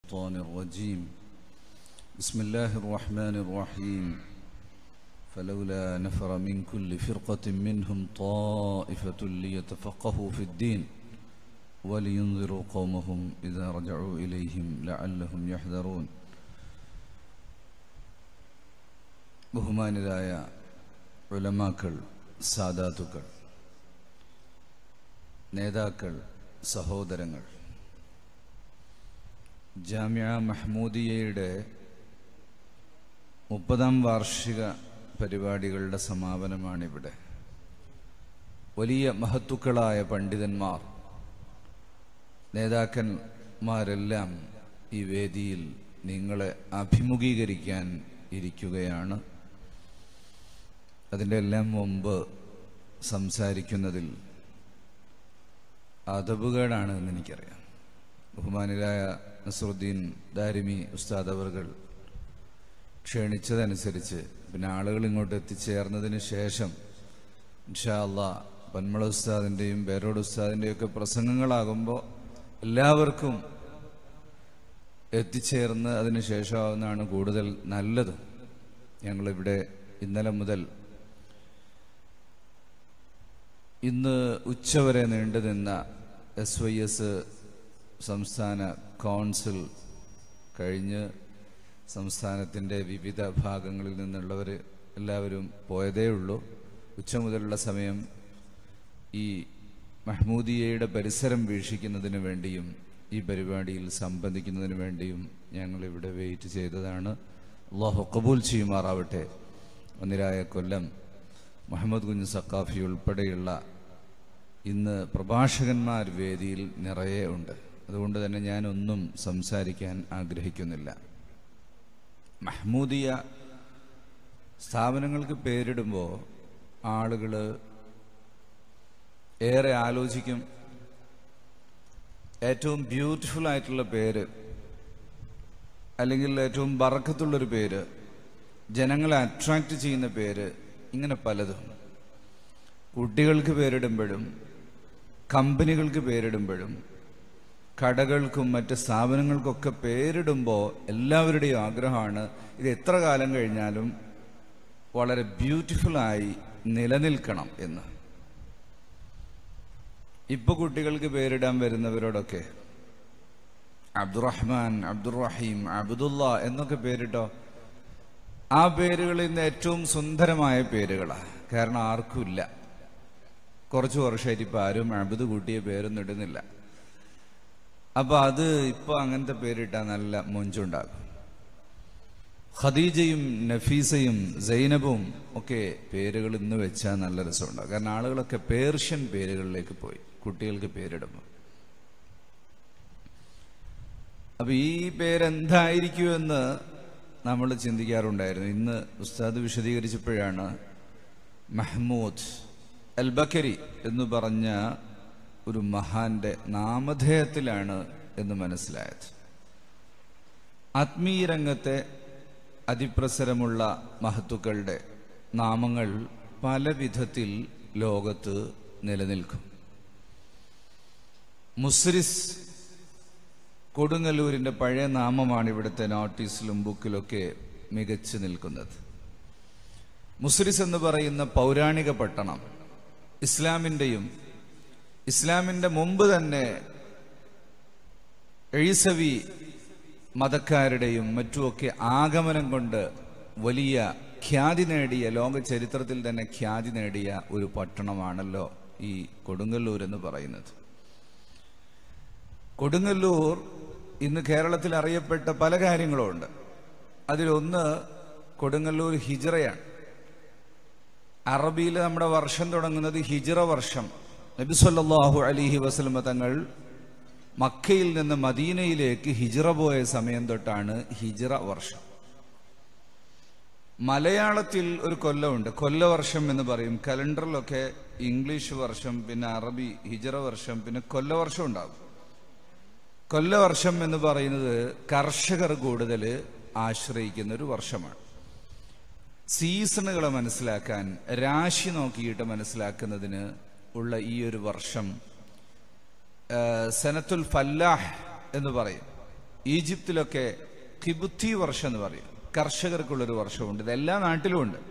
الشيطان الرجيم بسم الله الرحمن الرحيم فلولا نفر من كل فرقة منهم طائفة ليتفقهوا في الدين ولينذروا قومهم إذا رجعوا إليهم لعلهم يحذرون ബഹുമാനരായ ഉലമാക്കൾ സാദാത്തുക്കൾ നേതാക്കൾ സഹോദരങ്ങൾ ജാമ്യ മഹ്മൂദിയയുടെ മുപ്പതാം വാർഷിക പരിപാടികളുടെ സമാപനമാണിവിടെ വലിയ മഹത്തുക്കളായ പണ്ഡിതന്മാർ നേതാക്കന്മാരെല്ലാം ഈ വേദിയിൽ നിങ്ങളെ അഭിമുഖീകരിക്കാൻ ഇരിക്കുകയാണ് അതിൻ്റെ എല്ലാം മുമ്പ് സംസാരിക്കുന്നതിൽ അതബുകേടാണ് എന്ന് എനിക്കറിയാം ബഹുമാനിലായ നസറുദ്ദീൻ ദാരിമി ഉസ്താദ് അവർകൾ ക്ഷണിച്ചതനുസരിച്ച് പിന്നെ ആളുകൾ ഇങ്ങോട്ട് എത്തിച്ചേർന്നതിന് ശേഷം ഇൻഷാ അള്ളാ പന്മള ഉസ്താദിൻ്റെയും പേരോട് ഉസ്താദിൻ്റെയും ഒക്കെ പ്രസംഗങ്ങളാകുമ്പോൾ എല്ലാവർക്കും എത്തിച്ചേർന്ന് അതിന് ശേഷമാവുന്നതാണ് കൂടുതൽ നല്ലത് ഞങ്ങളിവിടെ ഇന്നലെ മുതൽ ഇന്ന് ഉച്ചവരെ നീണ്ടു നിന്ന എസ് വൈ എസ് സംസ്ഥാന കൗൺസിൽ കഴിഞ്ഞ് സംസ്ഥാനത്തിൻ്റെ വിവിധ ഭാഗങ്ങളിൽ നിന്നുള്ളവർ എല്ലാവരും പോയതേ ഉള്ളൂ ഉച്ച മുതലുള്ള സമയം ഈ മഹ്മൂദിയയുടെ പരിസരം വീക്ഷിക്കുന്നതിന് വേണ്ടിയും ഈ പരിപാടിയിൽ സംബന്ധിക്കുന്നതിന് വേണ്ടിയും ഞങ്ങൾ ഇവിടെ വെയിറ്റ് ചെയ്തതാണ് അള്ളാഹു കബൂൽ ചെയ്യുമാറാവട്ടെ ഒന്നിരായ കൊല്ലം മുഹമ്മദ് കുഞ്ഞ് സക്കാഫി ഉൾപ്പെടെയുള്ള ഇന്ന് പ്രഭാഷകന്മാർ വേദിയിൽ നിറയെ ഉണ്ട് അതുകൊണ്ട് തന്നെ ഞാനൊന്നും സംസാരിക്കാൻ ആഗ്രഹിക്കുന്നില്ല മഹ്മൂദിയ സ്ഥാപനങ്ങൾക്ക് പേരിടുമ്പോൾ ആളുകൾ ഏറെ ആലോചിക്കും ഏറ്റവും ബ്യൂട്ടിഫുൾ ആയിട്ടുള്ള പേര് അല്ലെങ്കിൽ ഏറ്റവും ബറക്കത്തുള്ളൊരു പേര് ജനങ്ങളെ അട്രാക്റ്റ് ചെയ്യുന്ന പേര് ഇങ്ങനെ പലതും കുട്ടികൾക്ക് പേരിടുമ്പോഴും കമ്പനികൾക്ക് പേരിടുമ്പോഴും കടകൾക്കും മറ്റ് സ്ഥാപനങ്ങൾക്കൊക്കെ പേരിടുമ്പോൾ എല്ലാവരുടെയും ആഗ്രഹമാണ് ഇത് എത്ര കാലം കഴിഞ്ഞാലും വളരെ ബ്യൂട്ടിഫുള്ളായി നിലനിൽക്കണം എന്ന് ഇപ്പൊ കുട്ടികൾക്ക് പേരിടാൻ വരുന്നവരോടൊക്കെ അബ്ദുറഹ്മാൻ അബ്ദുറഹീം അബ്ദുല്ല എന്നൊക്കെ പേരിട്ടോ ആ പേരുകൾ ഇന്ന് ഏറ്റവും സുന്ദരമായ പേരുകളാണ് കാരണം ആർക്കുമില്ല കുറച്ച് വർഷമായിട്ട് ഇപ്പൊ ആരും അബുദ് കൂട്ടിയ പേരൊന്നും ഇടുന്നില്ല അപ്പൊ അത് ഇപ്പൊ അങ്ങനത്തെ പേരിട്ടാൽ നല്ല മൊഞ്ചുണ്ടാകും ഖദീജയും നഫീസയും സൈനബും ഒക്കെ പേരുകൾ ഇന്ന് വെച്ചാൽ നല്ല രസമുണ്ടാകും കാരണം ആളുകളൊക്കെ പേർഷ്യൻ പേരുകളിലേക്ക് പോയി കുട്ടികൾക്ക് പേരിടുമ്പോൾ അപ്പൊ ഈ പേരെന്തായിരിക്കുമെന്ന് നമ്മൾ ചിന്തിക്കാറുണ്ടായിരുന്നു ഇന്ന് ഉസ്താദ് വിശദീകരിച്ചപ്പോഴാണ് മഹ്മൂദ് അൽ ബക്കരി എന്ന് പറഞ്ഞ ഒരു മഹാന്റെ നാമധേയത്തിലാണ് എന്ന് മനസ്സിലായത് ആത്മീയ രംഗത്തെ അതിപ്രസരമുള്ള മഹത്തുക്കളുടെ നാമങ്ങൾ പല വിധത്തിൽ ലോകത്ത് നിലനിൽക്കും മുസ്രിസ് കൊടുങ്ങല്ലൂരിന്റെ പഴയ നാമമാണ് ഇവിടുത്തെ നോട്ടീസിലും ബുക്കിലൊക്കെ മികച്ചു നിൽക്കുന്നത് മുസ്രിസ് എന്ന് പറയുന്ന പൗരാണിക പട്ടണം ഇസ്ലാമിന്റെയും ഇസ്ലാമിന്റെ മുമ്പ് തന്നെ എഴുസവി മതക്കാരുടെയും മറ്റുമൊക്കെ ആഗമനം കൊണ്ട് വലിയ ഖ്യാതി നേടിയ ലോക ചരിത്രത്തിൽ തന്നെ ഖ്യാതി നേടിയ ഒരു പട്ടണമാണല്ലോ ഈ കൊടുങ്ങല്ലൂർ എന്ന് പറയുന്നത് കൊടുങ്ങല്ലൂർ ഇന്ന് കേരളത്തിൽ അറിയപ്പെട്ട പല കാര്യങ്ങളുമുണ്ട് അതിലൊന്ന് കൊടുങ്ങല്ലൂർ ഹിജറയാണ് അറബിയിൽ നമ്മുടെ വർഷം തുടങ്ങുന്നത് ഹിജറ വർഷം നബിസ്വല്ലാഹു അലിഹി വസ്ലമ തങ്ങൾ മക്കയിൽ നിന്ന് മദീനയിലേക്ക് ഹിജറ പോയ സമയം തൊട്ടാണ് ഹിജറ വർഷം മലയാളത്തിൽ ഒരു കൊല്ലമുണ്ട് കൊല്ലവർഷം എന്ന് പറയും കലണ്ടറിലൊക്കെ ഇംഗ്ലീഷ് വർഷം പിന്നെ അറബി ഹിജറ വർഷം പിന്നെ കൊല്ലവർഷം ഉണ്ടാകും കൊല്ലവർഷം എന്ന് പറയുന്നത് കർഷകർ കൂടുതൽ ആശ്രയിക്കുന്ന ഒരു വർഷമാണ് സീസണുകളെ മനസ്സിലാക്കാൻ രാശി നോക്കിയിട്ട് മനസ്സിലാക്കുന്നതിന് ഉള്ള ഈ ഒരു വർഷം സനത്തുൽ ഫല്ലാഹ് എന്ന് പറയും ഈജിപ്തിലൊക്കെ കിബുത്തി വർഷം എന്ന് പറയും കർഷകർക്കുള്ളൊരു വർഷമുണ്ട് ഇത് എല്ലാ നാട്ടിലും ഉണ്ട്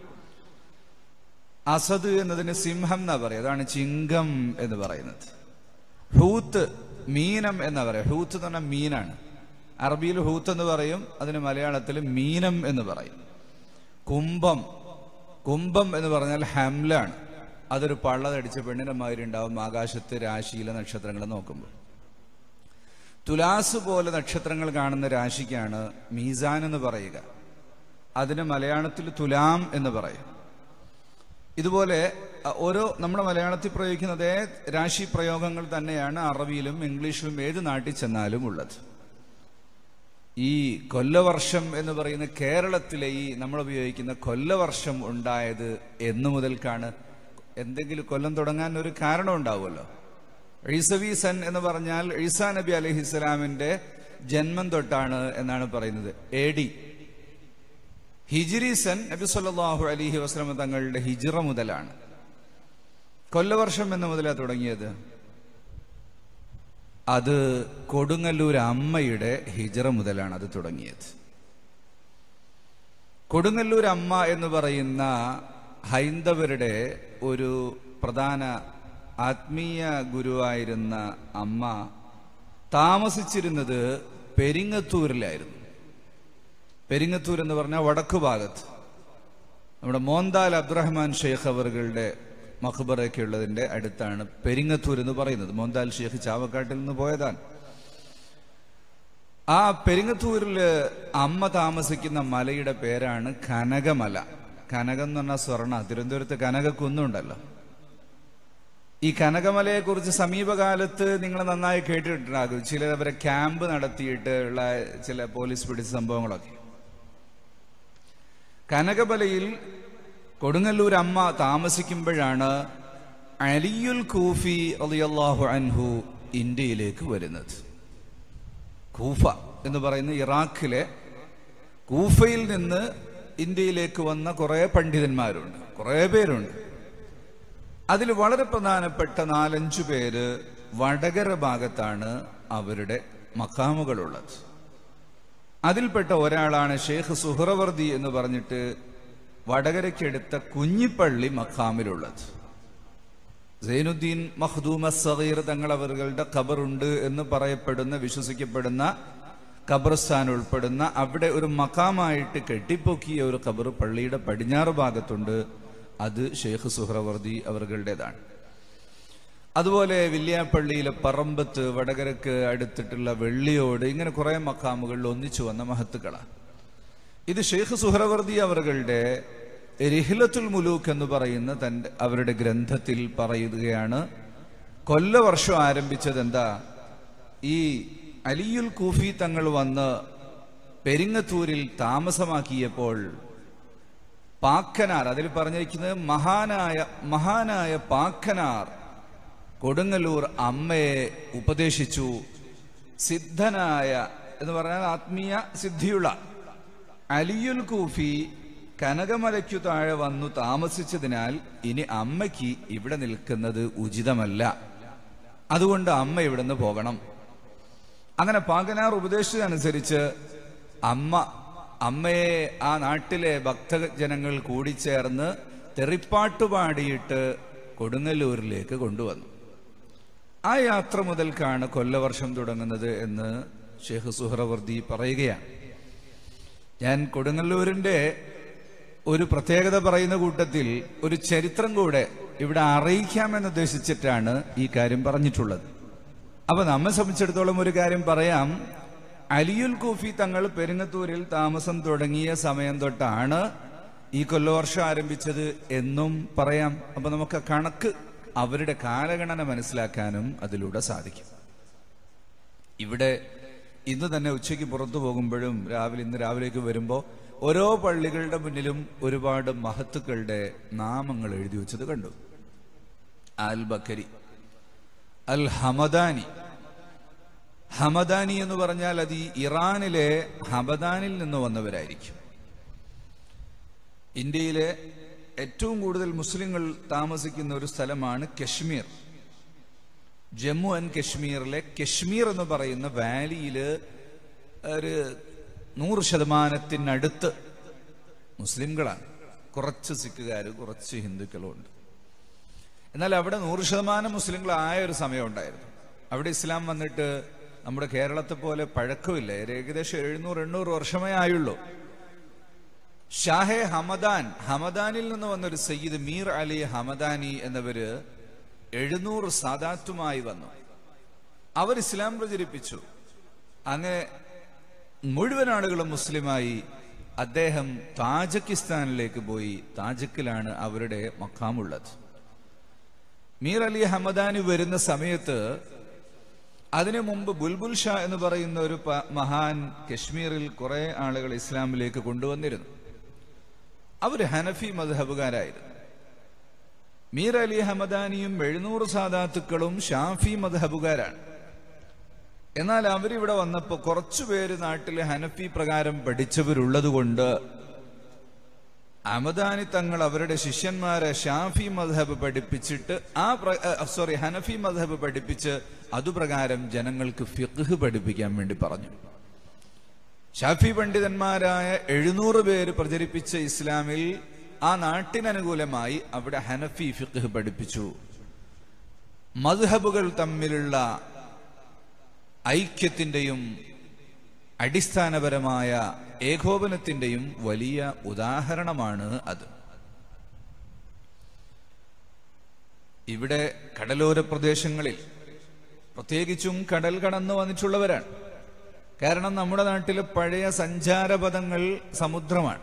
അസദ് എന്നതിന് സിംഹം എന്നാ പറയുക അതാണ് ചിങ്കം എന്ന് പറയുന്നത് ഹൂത്ത് മീനം എന്നാ പറയുക ഹൂത്ത് എന്ന് പറഞ്ഞാൽ മീനാണ് അറബിയിൽ ഹൂത്ത് എന്ന് പറയും അതിന് മലയാളത്തിൽ മീനം എന്ന് പറയും കുംഭം കുംഭം എന്ന് പറഞ്ഞാൽ ഹംലാണ് അതൊരു പള്ളതടിച്ച പെണ്ണിന്റെ മാതിരി ഉണ്ടാവും ആകാശത്ത് രാശിയിലെ നക്ഷത്രങ്ങൾ നോക്കുമ്പോൾ തുലാസ് പോലെ നക്ഷത്രങ്ങൾ കാണുന്ന രാശിക്കാണ് മീസാൻ എന്ന് പറയുക അതിന് മലയാളത്തിൽ തുലാം എന്ന് പറയും ഇതുപോലെ അ, ഓരോ നമ്മുടെ മലയാളത്തിൽ പ്രയോഗിക്കുന്ന അതേ രാശി പ്രയോഗങ്ങൾ തന്നെയാണ് അറബിയിലും ഇംഗ്ലീഷിലും ഏത് നാട്ടിൽ ചെന്നാലും ഉള്ളത് ഈ കൊല്ലവർഷം എന്ന് പറയുന്ന കേരളത്തിലെ ഈ നമ്മൾ ഉപയോഗിക്കുന്ന കൊല്ലവർഷം ഉണ്ടായത് എന്നു മുതൽക്കാണ് എന്തെങ്കിലും കൊല്ലം തുടങ്ങാൻ ഒരു കാരണം ഉണ്ടാവുമല്ലോ ഈസവി സൻ എന്ന് പറഞ്ഞാൽ ഈസാ നബി അലഹിസ്സലാമിന്റെ ജന്മം തൊട്ടാണ് എന്നാണ് പറയുന്നത് എ ഡി ഹിജിരി സൻ നബി സല്ലല്ലാഹു അലൈഹി വസ്ലമ തങ്ങളുടെ ഹിജിറ മുതലാണ് കൊല്ലവർഷം എന്ന് മുതലാണ് തുടങ്ങിയത് അത് കൊടുങ്ങല്ലൂർ അമ്മയുടെ ഹിജറ മുതലാണ് അത് തുടങ്ങിയത് കൊടുങ്ങല്ലൂർ അമ്മ എന്ന് പറയുന്ന ഹൈന്ദവരുടെ ഒരു പ്രധാന ആത്മീയ ഗുരുവായിരുന്ന അമ്മ താമസിച്ചിരുന്നത് പെരിങ്ങത്തൂരിലായിരുന്നു പെരിങ്ങത്തൂർ എന്ന് പറഞ്ഞാൽ വടക്കു ഭാഗത്ത് നമ്മുടെ മോന്താൽ അബ്ദുറഹ്മാൻ ഷെയ്ഖ് അവറുകളുടെ മഖബറൊക്കെ ഉള്ളതിന്റെ അടുത്താണ് പെരിങ്ങത്തൂർ എന്ന് പറയുന്നത് മോന്താൽ ഷെയ്ഖ് ചാവക്കാട്ടിൽ നിന്ന് പോയതാണ് ആ പെരിങ്ങത്തൂരിൽ അമ്മ താമസിക്കുന്ന മലയുടെ പേരാണ് കനകമല കനകം എന്ന് പറഞ്ഞാൽ സ്വർണ്ണ തിരുവനന്തപുരത്ത് കനകക്കുന്നുണ്ടല്ലോ ഈ കനകമലയെ കുറിച്ച് സമീപകാലത്ത് നിങ്ങൾ നന്നായി കേട്ടിട്ടുണ്ടാകും ചിലവരെ ക്യാമ്പ് നടത്തിയിട്ട് ഉള്ള ചില പോലീസ് പിടിച്ച സംഭവങ്ങളൊക്കെ കനകമലയിൽ കൊടുങ്ങല്ലൂർ അമ്മ താമസിക്കുമ്പോഴാണ് അലിയുൽ കൂഫി അലിയല്ലാഹു അൻഹു ഇന്ത്യയിലേക്ക് വരുന്നത് കൂഫ എന്ന് പറയുന്ന ഇറാഖിലെ കൂഫയിൽ നിന്ന് ഇന്ത്യയിലേക്ക് വന്ന കുറെ പണ്ഡിതന്മാരുണ്ട് കുറെ പേരുണ്ട് അതിൽ വളരെ പ്രധാനപ്പെട്ട നാലഞ്ചു പേര് വടകര ഭാഗത്താണ് അവരുടെ മക്കാമുകളുള്ളത് അതിൽപ്പെട്ട ഒരാളാണ് ഷെയ്ഖ് സുഹറവർദി എന്ന് പറഞ്ഞിട്ട് വടകരയ്ക്കടുത്ത കുഞ്ഞിപ്പള്ളി മഖാമിലുള്ളത് സൈനുദ്ദീൻ മഖ്ദൂമ സഗീർ തങ്ങൾ അവരുടെ ഖബറുണ്ട് എന്ന് പറയപ്പെടുന്ന വിശ്വസിക്കപ്പെടുന്ന ഖബർസ്ഥാൻ ഉൾപ്പെടുന്ന അവിടെ ഒരു മക്കാമായിട്ട് കെട്ടിപ്പൊക്കിയ ഒരു ഖബർ പള്ളിയുടെ പടിഞ്ഞാറ് ഭാഗത്തുണ്ട് അത് ഷെയ്ഖ് സുഹ്രവർദി അവരുടേതാണ് അതുപോലെ വില്യാപ്പള്ളിയിലെ പറമ്പത്ത് വടകരക്ക് അടുത്തിട്ടുള്ള വെള്ളിയോട് ഇങ്ങനെ കുറെ മക്കാമുകളിൽ ഒന്നിച്ചു വന്ന മഹത്തുക്കളാണ് ഇത് ഷെയ്ഖ് സുഹ്രവർദി അവരുടെ റിഹിലത്തുൽ മുലൂക്ക് എന്ന് പറയുന്ന തന്റെ അവരുടെ ഗ്രന്ഥത്തിൽ പറയുകയാണ് കൊല്ലവർഷം ആരംഭിച്ചത് എന്താ ഈ അലിയുൽ കൂഫി തങ്ങൾ വന്ന് പെരിങ്ങത്തൂരിൽ താമസമാക്കിയപ്പോൾ പാക്കനാർ അതിൽ പറഞ്ഞിരിക്കുന്നത് മഹാനായ മഹാനായ പാക്കനാർ കൊടുങ്ങല്ലൂർ അമ്മയെ ഉപദേശിച്ചു സിദ്ധനായ എന്ന് പറഞ്ഞാൽ ആത്മീയ സിദ്ധിയുള്ള അലിയുൽ കൂഫി കനകമലയ്ക്കു താഴെ വന്നു താമസിച്ചതിനാൽ ഇനി അമ്മയ്ക്ക് ഇവിടെ നിൽക്കുന്നത് ഉചിതമല്ല അതുകൊണ്ട് അമ്മ ഇവിടുന്ന് പോകണം അങ്ങനെ പാകനാർ ഉപദേശിച്ചതനുസരിച്ച് അമ്മ അമ്മയെ ആ നാട്ടിലെ ഭക്തജനങ്ങൾ കൂടിച്ചേർന്ന് തെറിപ്പാട്ട് പാടിയിട്ട് കൊടുങ്ങല്ലൂരിലേക്ക് കൊണ്ടുവന്നു ആ യാത്ര മുതൽക്കാണ് കൊല്ലവർഷം തുടങ്ങുന്നത് എന്ന് ഷെയ്ഖ് സുഹ്റവർദി പറയുകയാണ് ഞാൻ കൊടുങ്ങല്ലൂരിന്റെ ഒരു പ്രത്യേകത പറയുന്ന കൂട്ടത്തിൽ ഒരു ചരിത്രം കൂടെ ഇവിടെ അറിയിക്കാമെന്ന് ഉദ്ദേശിച്ചിട്ടാണ് ഈ കാര്യം പറഞ്ഞിട്ടുള്ളത് അപ്പൊ നമ്മെ സംബന്ധിച്ചിടത്തോളം ഒരു കാര്യം പറയാം അലിയുൽ കൂഫി തങ്ങൾ പെരുങ്ങത്തൂരിൽ താമസം തുടങ്ങിയ സമയം തൊട്ടാണ് ഈ കൊല്ലവർഷം ആരംഭിച്ചത് എന്നും പറയാം അപ്പൊ നമുക്ക് കണക്ക് അവരുടെ കാലഗണന മനസ്സിലാക്കാനും അതിലൂടെ സാധിക്കും ഇവിടെ ഇന്ന് തന്നെ ഉച്ചയ്ക്ക് പുറത്തു പോകുമ്പോഴും രാവിലെ ഇന്ന് രാവിലേക്ക് വരുമ്പോൾ ഓരോ പള്ളികളുടെ മുന്നിലും ഒരുപാട് മഹത്തുക്കളുടെ നാമങ്ങൾ എഴുതി വെച്ചത് കണ്ടു al Bakri al Hamadani Hamadani എന്ന് പറഞ്ഞാൽ അത് ഈ ഇറാനിലെ ഹമദാനിൽ നിന്ന് വന്നവരായിരിക്കും ഇന്ത്യയിലെ ഏറ്റവും കൂടുതൽ മുസ്ലിങ്ങൾ താമസിക്കുന്ന ഒരു സ്ഥലമാണ് കശ്മീർ ജമ്മു ആൻഡ് കശ്മീറിലെ കശ്മീർ എന്ന് പറയുന്ന വാലിയില് ഒരു നൂറ് ശതമാനത്തിനടുത്ത് മുസ്ലിംകളാണ് കുറച്ച് സിഖുകാർ കുറച്ച് ഹിന്ദുക്കളും ഉണ്ട് എന്നാൽ അവിടെ നൂറ് ശതമാനം മുസ്ലിങ്ങളായ ഒരു സമയം ഉണ്ടായിരുന്നു അവിടെ ഇസ്ലാം വന്നിട്ട് നമ്മുടെ കേരളത്തെ പോലെ പഴക്കമില്ല ഒരു ഏകദേശം എഴുന്നൂറ് എണ്ണൂറ് വർഷമേ ആയുള്ളൂ ഷാഹെ ഹമദാൻ ഹമദാനിൽ നിന്ന് വന്ന ഒരു സയ്യിദ് മീർ അലി ഹമദാനി എന്നവര് എഴുന്നൂറ് സാദാത്തുമായി വന്നു അവർ ഇസ്ലാം പ്രചരിപ്പിച്ചു അങ്ങനെ മുഴുവൻ ആളുകളും മുസ്ലിമായി അദ്ദേഹം താജക്കിസ്ഥാനിലേക്ക് പോയി താജക്കിലാണ് അവരുടെ മക്കാമുള്ളത് മീർ അലി ഹമദാനി വരുന്ന സമയത്ത് അതിനു മുമ്പ് ബുൽബുൽ ഷാ എന്ന് പറയുന്ന ഒരു പ- മഹാൻ കശ്മീരിൽ കുറെ ആളുകൾ ഇസ്ലാമിലേക്ക് കൊണ്ടുവന്നിരുന്നു അവർ ഹനഫി മദ്ഹബുകാരായിരുന്നു മീർ അലി ഹമദാനിയും എഴുന്നൂറ് സാദാത്തുക്കളും ഷാഫി മദ്ഹബുകാരാണ് എന്നാൽ അവരിവിടെ വന്നപ്പോ കുറച്ചുപേര് നാട്ടിലെ ഹനഫി പ്രകാരം പഠിച്ചവരുള്ളത് കൊണ്ട് അമദാനി തങ്ങൾ അവരുടെ ശിഷ്യന്മാരെ ഷാഫി മദ്ഹബ് പഠിപ്പിച്ചിട്ട് ആ സോറി ഹനഫി മദ്ഹബ് പഠിപ്പിച്ച് അതുപ്രകാരം ജനങ്ങൾക്ക് ഫിഖ് പഠിപ്പിക്കാൻ വേണ്ടി പറഞ്ഞു ഷാഫി പണ്ഡിതന്മാരായ എഴുന്നൂറ് പേര് പ്രചരിപ്പിച്ച ഇസ്ലാമിൽ ആ നാട്ടിനനുകൂലമായി അവിടെ ഹനഫി ഫിഖ് പഠിപ്പിച്ചു മദ്ഹബുകൾ തമ്മിലുള്ള ഐക്യത്തിന്റെയും അടിസ്ഥാനപരമായ ഏകോപനത്തിന്റെയും വലിയ ഉദാഹരണമാണ് അത് ഇവിടെ കടലോര പ്രദേശങ്ങളിൽ പ്രത്യേകിച്ചും കടൽ കടന്നു വന്നിട്ടുള്ളവരാണ് കാരണം നമ്മുടെ നാട്ടിലെ പഴയ സഞ്ചാരപഥങ്ങൾ സമുദ്രമാണ്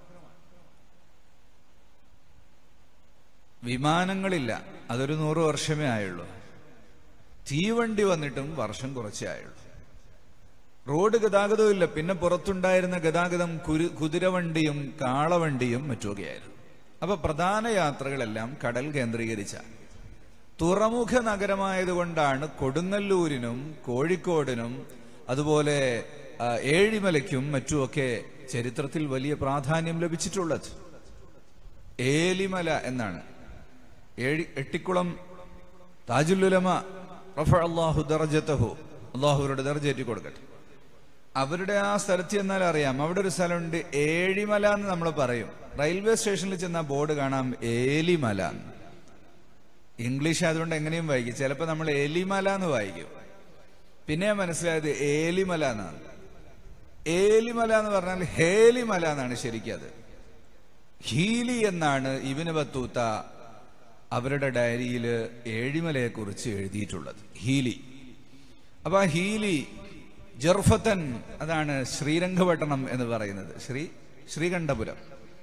വിമാനങ്ങളില്ല അതൊരു നൂറ് വർഷമേ ആയുള്ളൂ തീവണ്ടി വന്നിട്ടും വർഷം കുറച്ചേ ആയുള്ളൂ റോഡ് ഗതാഗതവും ഇല്ല പിന്നെ പുറത്തുണ്ടായിരുന്ന ഗതാഗതം കുരു കുതിരവണ്ടിയും കാളവണ്ടിയും മറ്റുമൊക്കെയായിരുന്നു അപ്പൊ പ്രധാന യാത്രകളെല്ലാം കടൽ കേന്ദ്രീകരിച്ച തുറമുഖ നഗരമായതുകൊണ്ടാണ് കൊടുങ്ങല്ലൂരിനും കോഴിക്കോടിനും അതുപോലെ ആ, ഏഴിമലയ്ക്കും മറ്റുമൊക്കെ ചരിത്രത്തിൽ വലിയ പ്രാധാന്യം ലഭിച്ചിട്ടുള്ളത് ഏലിമല എന്നാണ് ഏഴി എട്ടിക്കുളം താജുല്ലുലമ റഫ അള്ളാഹു ദർജത്തഹു അള്ളാഹുവരുടെ ദർജയേറ്റി കൊടുക്കട്ടെ അവരുടെ ആ സ്ഥലത്ത് ചെന്നാൽ അറിയാം അവിടെ ഒരു സ്ഥലമുണ്ട് ഏഴിമല എന്ന് നമ്മൾ പറയും റെയിൽവേ സ്റ്റേഷനിൽ ചെന്ന ബോർഡ് കാണാം ഏലിമല എന്ന്. ഇംഗ്ലീഷ് ആയതുകൊണ്ട് എങ്ങനെയും വായിക്കും ചിലപ്പോൾ നമ്മൾ എലിമല എന്ന് വായിക്കും പിന്നെ ഞാൻ മനസ്സിലായത് ഏലിമല എന്നാണ് ഏലിമല എന്ന് പറഞ്ഞാൽ ഹേലിമല എന്നാണ് ശരിക്കും അത് ഹീലി എന്നാണ് ഇബിന് ബത്തൂത്ത അവരുടെ ഡയറിയിൽ ഏഴിമലയെ കുറിച്ച് എഴുതിയിട്ടുള്ളത് ഹീലി അപ്പൊ ആ ഹീലി ജർഫത്തൻ അതാണ് ശ്രീരംഗപട്ടണം എന്ന് പറയുന്നത് ശ്രീ ശ്രീകണ്ഠപുരം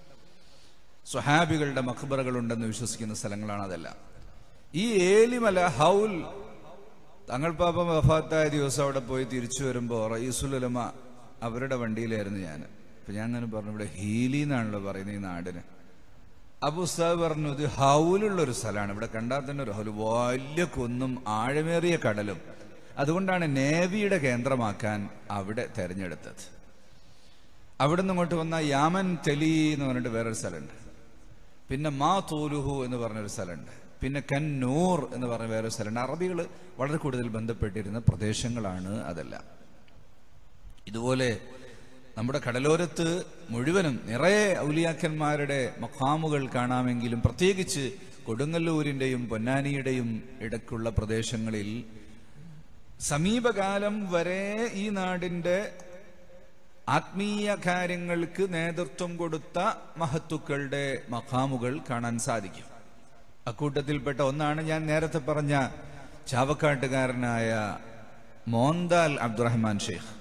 സ്വഹാബികളുടെ മഖബറകൾ ഉണ്ടെന്ന് വിശ്വസിക്കുന്ന സ്ഥലങ്ങളാണ് അതെല്ലാം ഈ ഏലിമല ഹൗൽ തങ്ങൾ പാപ്പ വഫാത്തായ ദിവസം അവിടെ പോയി തിരിച്ചു വരുമ്പോൾ റയീസുലമ അവരുടെ വണ്ടിയിലായിരുന്നു ഞാൻ അപ്പൊ ഞാൻ അങ്ങനെ പറഞ്ഞു ഇവിടെ ഹീലി എന്നാണല്ലോ പറയുന്നത് ഈ നാടിന് അപ്പൊ ഉസ്താദ് പറഞ്ഞു ഇത് ഹൗലുള്ള ഒരു സ്ഥലമാണ് ഇവിടെ കണ്ടാൽ തന്നെ ഒരു ഹൗല് വലിയ കുന്നും ആഴമേറിയ കടലും അതുകൊണ്ടാണ് നേവിയുടെ കേന്ദ്രമാക്കാൻ അവിടെ തെരഞ്ഞെടുത്തത് അവിടെ നിന്ന് ഇങ്ങോട്ട് വന്ന യാമൻ തെലി എന്ന് പറഞ്ഞിട്ട് വേറൊരു സ്ഥലമുണ്ട് പിന്നെ മാ തോലുഹു എന്ന് പറഞ്ഞൊരു സ്ഥലമുണ്ട് പിന്നെ കന്നൂർ എന്ന് പറഞ്ഞ വേറൊരു സ്ഥലമുണ്ട് അറബികൾ വളരെ കൂടുതൽ ബന്ധപ്പെട്ടിരുന്ന പ്രദേശങ്ങളാണ് അതെല്ലാം ഇതുപോലെ നമ്മുടെ കടലോരത്ത് മുഴുവനും നിറയെ ഔലിയാക്കന്മാരുടെ മഖാമുകൾ കാണാമെങ്കിലും പ്രത്യേകിച്ച് കൊടുങ്ങല്ലൂരിന്റെയും പൊന്നാനിയുടെയും ഇടയ്ക്കുള്ള പ്രദേശങ്ങളിൽ സമീപകാലം വരെ ഈ നാടിന്റെ ആത്മീയ കാര്യങ്ങൾക്ക് നേതൃത്വം കൊടുത്ത മഹത്തുക്കളുടെ മഖാമുകൾ കാണാൻ സാധിക്കും അക്കൂട്ടത്തിൽപ്പെട്ട ഒന്നാണ് ഞാൻ നേരത്തെ പറഞ്ഞ ചാവക്കാട്ടുകാരനായ മോന്താൽ അബ്ദുറഹ്മാൻ ഷെയ്ഖ്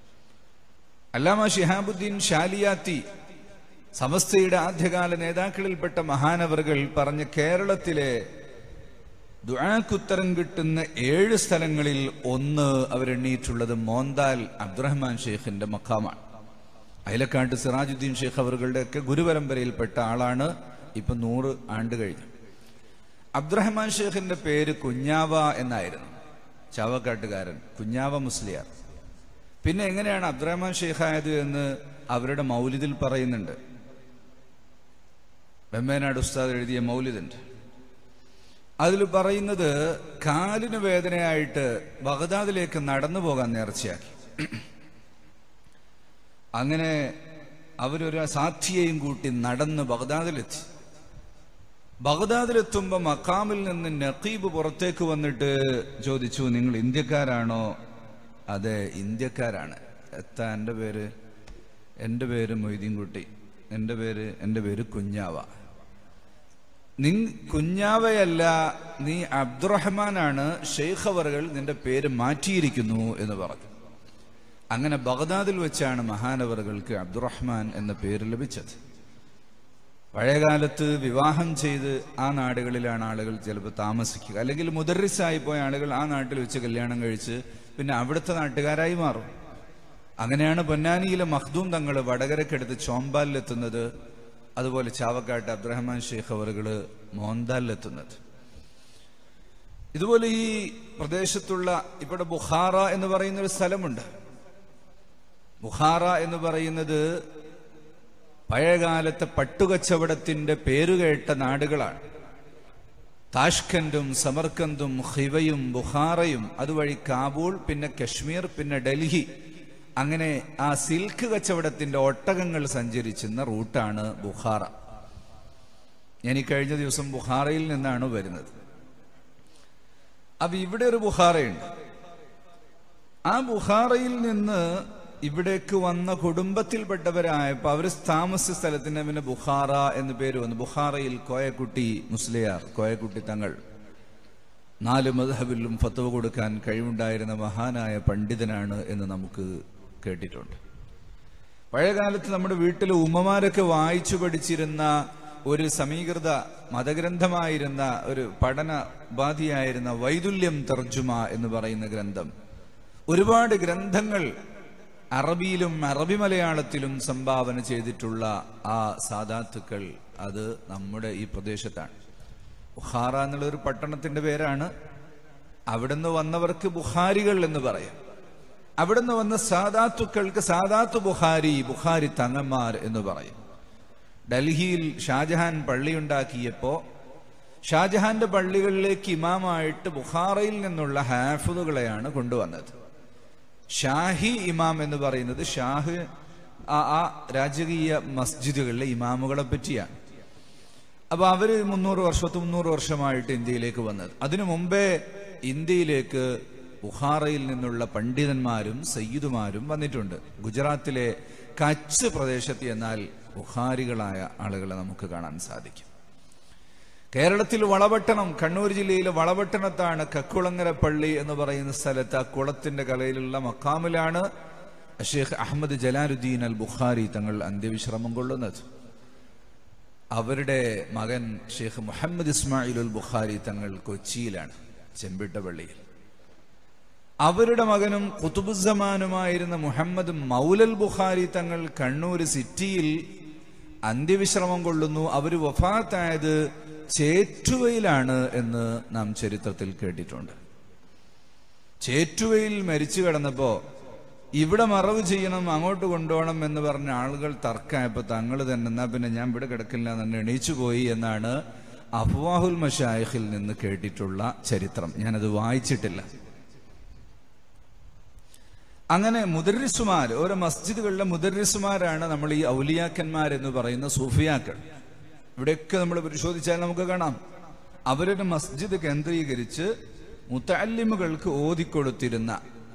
അല്ലാമ ഷിഹാബുദ്ദീൻ ഷാലിയാത്തി സമസ്തയുടെ ആദ്യകാല നേതാക്കളിൽപ്പെട്ട മഹാനവറുകൾ പറഞ്ഞ കേരളത്തിലെ ദുആക്കുത്തരം കിട്ടുന്ന ഏഴ് സ്ഥലങ്ങളിൽ ഒന്ന് അവരെണ്ണീറ്റുള്ളത് മോന്താൽ അബ്ദുറഹ്മാൻ ഷെയ്ഖിന്റെ മഖാമാണ് അയലക്കാട്ട് സിറാജുദ്ദീൻ ഷെയ്ഖ് അവറുകളുടെ ഒക്കെ ഗുരുപരമ്പരയിൽപ്പെട്ട ആളാണ് ഇപ്പൊ നൂറ് ആണ്ട് കഴിഞ്ഞു അബ്ദുറഹ്മാൻ ഷെയ്ഖിന്റെ പേര് കുഞ്ഞാവ എന്നായിരുന്നു ചാവക്കാട്ടുകാരൻ കുഞ്ഞാവ മുസ്ലിയാർ പിന്നെ എങ്ങനെയാണ് അബ്ദുറഹ്മാൻ ഷെയ്ഖ് ആയത് എന്ന് അവരുടെ മൗലിദിൽ പറയുന്നുണ്ട് വെമ്മേനാട് ഉസ്താദ് എഴുതിയ മൗലിദുണ്ട് അതിൽ പറയുന്നത് കാലിന് വേദനയായിട്ട് ബഗ്ദാദിലേക്ക് നടന്നു പോകാൻ നേർച്ചയാക്കി അങ്ങനെ അവരൊരു സാക്ഷിയെയും കൂട്ടി നടന്ന് ബഗ്ദാദിലെത്തി ബഗ്ദാദിലെത്തുമ്പോ മക്കാമിൽ നിന്ന് നഖീബ് പുറത്തേക്ക് വന്നിട്ട് ചോദിച്ചു നിങ്ങൾ ഇന്ത്യക്കാരാണോ അതെ ഇന്ത്യക്കാരാണ് എത്താ എൻ്റെ പേര് എൻ്റെ പേര് മൊയ്തീൻകുട്ടി എൻ്റെ പേര് എൻ്റെ പേര് കുഞ്ഞാവ നി കുഞ്ഞാവയല്ല നീ അബ്ദുറഹ്മാനാണ് ഷെയ്ഖ് അവറുകൾ നിന്റെ പേര് മാറ്റിയിരിക്കുന്നു എന്ന് പറഞ്ഞു അങ്ങനെ ബഗ്ദാദിൽ വെച്ചാണ് മഹാനവറുകൾക്ക് അബ്ദുറഹ്മാൻ എന്ന പേര് ലഭിച്ചത് പഴയകാലത്ത് വിവാഹം ചെയ്ത് ആ നാടുകളിലാണ് ആളുകൾ ചിലപ്പോൾ താമസിക്കുക അല്ലെങ്കിൽ മുദറിസായി പോയ ആളുകൾ ആ നാട്ടിൽ വെച്ച് കല്യാണം കഴിച്ച് പിന്നെ അവിടുത്തെ നാട്ടുകാരായി മാറും അങ്ങനെയാണ് പൊന്നാനിയിലെ മഖ്ദൂം തങ്ങൾ വടകരക്കെടുത്ത് ചോമ്പാലിലെത്തുന്നത് അതുപോലെ ചാവക്കാട്ട് അബ്ദുറഹ്മാൻ ഷെയ്ഖ് അവറുകള് മോന്താലിലെത്തുന്നത് ഇതുപോലെ ഈ പ്രദേശത്തുള്ള ഇവിടെ ബുഖാറ എന്ന് പറയുന്ന ഒരു സ്ഥലമുണ്ട് ബുഖാറ എന്ന് പറയുന്നത് പഴയകാലത്തെ പട്ടുകച്ചവടത്തിന്റെ പേരുകേട്ട നാടുകളാണ് താഷ്കന്റും സമർക്കന്തും ഹിവയും ബുഖാറയും അതുവഴി കാബൂൾ പിന്നെ കശ്മീർ പിന്നെ ഡൽഹി അങ്ങനെ ആ സിൽക്ക് കച്ചവടത്തിന്റെ ഒട്ടകങ്ങൾ സഞ്ചരിച്ചിരുന്ന റൂട്ടാണ് ബുഖാറ ഞാൻ ഈ കഴിഞ്ഞ ദിവസം ബുഖാറയിൽ നിന്നാണ് വരുന്നത് അപ്പൊ ഇവിടെ ഒരു ബുഖാറയുണ്ട് ആ ബുഖാറയിൽ നിന്ന് ഇവിടേക്ക് വന്ന കുടുംബത്തിൽപ്പെട്ടവരായപ്പോ അവർ താമസിച്ച സ്ഥലത്തിന് പിന്നെ ബുഖാറ എന്ന് പേര് വന്നു ബുഖാറയിൽ കോയക്കുട്ടി മുസ്ലിയാർ കോയക്കുട്ടി തങ്ങൾ നാല് മധബിലും ഫത്തവ കൊടുക്കാൻ കഴിവുണ്ടായിരുന്ന മഹാനായ പണ്ഡിതനാണ് എന്ന് നമുക്ക് കേട്ടിട്ടുണ്ട് പഴയകാലത്ത് നമ്മുടെ വീട്ടിലെ ഉമ്മമാരൊക്കെ വായിച്ചു പഠിച്ചിരുന്ന ഒരു സമീകൃത മതഗ്രന്ഥമായിരുന്ന ഒരു പഠന ഉപാധിയായിരുന്ന വൈദുല്യം തർജുമ എന്ന് പറയുന്ന ഗ്രന്ഥം ഒരുപാട് ഗ്രന്ഥങ്ങൾ അറബിയിലും അറബി മലയാളത്തിലും സംഭാവന ചെയ്തിട്ടുള്ള ആ സാദാത്തുക്കൾ അത് നമ്മുടെ ഈ പ്രദേശത്താണ് ബുഹാറ എന്നുള്ള ഒരു പട്ടണത്തിന്റെ പേരാണ് അവിടുന്ന് വന്നവർക്ക് ബുഹാരികൾ എന്ന് പറയാം അവിടുന്ന് വന്ന സാദാത്തുക്കൾക്ക് സാദാത്തു ബുഹാരി ബുഹാരി തങ്ങന്മാർ എന്ന് പറയും ഡൽഹിയിൽ ഷാജഹാൻ പള്ളിയുണ്ടാക്കിയപ്പോ ഷാജഹാന്റെ പള്ളികളിലേക്ക് ഇമാമായിട്ട് ബുഹാറയിൽ നിന്നുള്ള ഹാഫുദുകളെയാണ് കൊണ്ടുവന്നത് ഷാഹി ഇമാം എന്ന് പറയുന്നത് ഷാഹ് ആ ആ രാജകീയ മസ്ജിദുകളിലെ ഇമാമുകളെ പറ്റിയാണ് അപ്പൊ അവര് മുന്നൂറ് വർഷത്ത് മുന്നൂറ് വർഷമായിട്ട് ഇന്ത്യയിലേക്ക് വന്നത് അതിനു മുമ്പേ ഇന്ത്യയിലേക്ക് ബുഹാറയിൽ നിന്നുള്ള പണ്ഡിതന്മാരും സയ്യിദുമാരും വന്നിട്ടുണ്ട് ഗുജറാത്തിലെ കച്ച് പ്രദേശത്ത് എന്നാൽ ബുഹാരികളായ ആളുകളെ നമുക്ക് കാണാൻ സാധിക്കും കേരളത്തിൽ വളപട്ടണം കണ്ണൂർ ജില്ലയിലെ വളപട്ടണത്താണ് കക്കുളങ്ങര പള്ളി എന്ന് പറയുന്ന സ്ഥലത്ത് ആ കുളത്തിന്റെ കലയിലുള്ള മക്കാമിലാണ് ഷെയ്ഖ് അഹമ്മദ് ജലാലുദ്ദീൻ അൽ ബുഖാരി തങ്ങൾ അന്ത്യവിശ്രമം കൊള്ളുന്നത് അവരുടെ മകൻ ഷെയ്ഖ് മുഹമ്മദ് ഇസ്മായിൽ ഉൽ ബുഖാരി തങ്ങൾ കൊച്ചിയിലാണ് ചെമ്പിട്ട പള്ളിയിൽ അവരുടെ മകനും കുത്തുബുസമാനുമായിരുന്ന മുഹമ്മദ് മൗലൽ ബുഖാരി തങ്ങൾ കണ്ണൂർ സിറ്റിയിൽ അന്ത്യവിശ്രമം കൊള്ളുന്നു അവർ വഫാത്തായത് ചേറ്റുവയിലാണ് എന്ന് നാം ചരിത്രത്തിൽ കേട്ടിട്ടുണ്ട് ചേറ്റുവയിൽ മരിച്ചു കിടന്നപ്പോ ഇവിടെ മറവ് ചെയ്യണം അങ്ങോട്ട് കൊണ്ടുപോകണം എന്ന് പറഞ്ഞ ആളുകൾ തർക്കമായപ്പോ തങ്ങൾ തന്നെ എന്നാ പിന്നെ ഞാൻ ഇവിടെ കിടക്കില്ല എന്ന് എണീച്ചു പോയി എന്നാണ് അഫ്വാഹുൽ മഷായിഖിൽ നിന്ന് കേട്ടിട്ടുള്ള ചരിത്രം ഞാനത് വായിച്ചിട്ടില്ല അങ്ങനെ മുദരിസുമാർ ഓരോ മസ്ജിദുകളിലെ മുദരിസുമാരാണ് നമ്മൾ ഈ ഔലിയാക്കന്മാർ എന്ന് പറയുന്ന സൂഫിയാക്കൾ ഇവിടെയൊക്കെ നമ്മൾ പരിശോധിച്ചാൽ നമുക്ക് കാണാം അവരൊരു മസ്ജിദ് കേന്ദ്രീകരിച്ച് മുത്തല്ലിമുകൾക്ക് ഓതിക്കൊടുത്തിരുന്ന